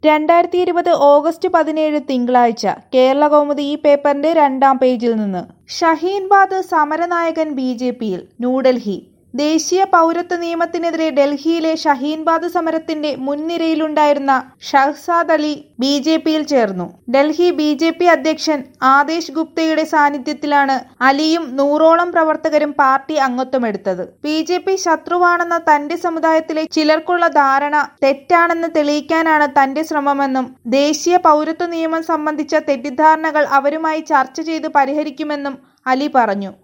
രണ്ടായിരത്തി ഇരുപത് ഓഗസ്റ്റ് പതിനേഴ് തിങ്കളാഴ്ച കേരള കൗമുദി ഈ പേപ്പറിന്റെ രണ്ടാം പേജിൽ നിന്ന് ഷഹീൻബാദ് സമരനായകൻ ബി ജെ പിയിൽ ന്യൂഡൽഹി ദേശീയ പൗരത്വ നിയമത്തിനെതിരെ ഡൽഹിയിലെ ഷഹീൻബാദ് സമരത്തിന്റെ മുൻനിരയിലുണ്ടായിരുന്ന ഷഹ്സാദ് അലി ബി ജെ പിയിൽ ചേർന്നു ഡൽഹി ബി ജെ പി അധ്യക്ഷൻ ആദേശ് ഗുപ്തയുടെ സാന്നിധ്യത്തിലാണ് അലിയും നൂറോളം പ്രവർത്തകരും പാർട്ടി അംഗത്വമെടുത്തത് ബി ജെ പി ശത്രുവാണെന്ന തന്റെ സമുദായത്തിലെ ചിലർക്കുള്ള ധാരണ തെറ്റാണെന്ന് തെളിയിക്കാനാണ് തന്റെ ശ്രമമെന്നും ദേശീയ പൗരത്വ നിയമം സംബന്ധിച്ച തെറ്റിദ്ധാരണകൾ അവരുമായി ചർച്ച ചെയ്ത് പരിഹരിക്കുമെന്നും അലി പറഞ്ഞു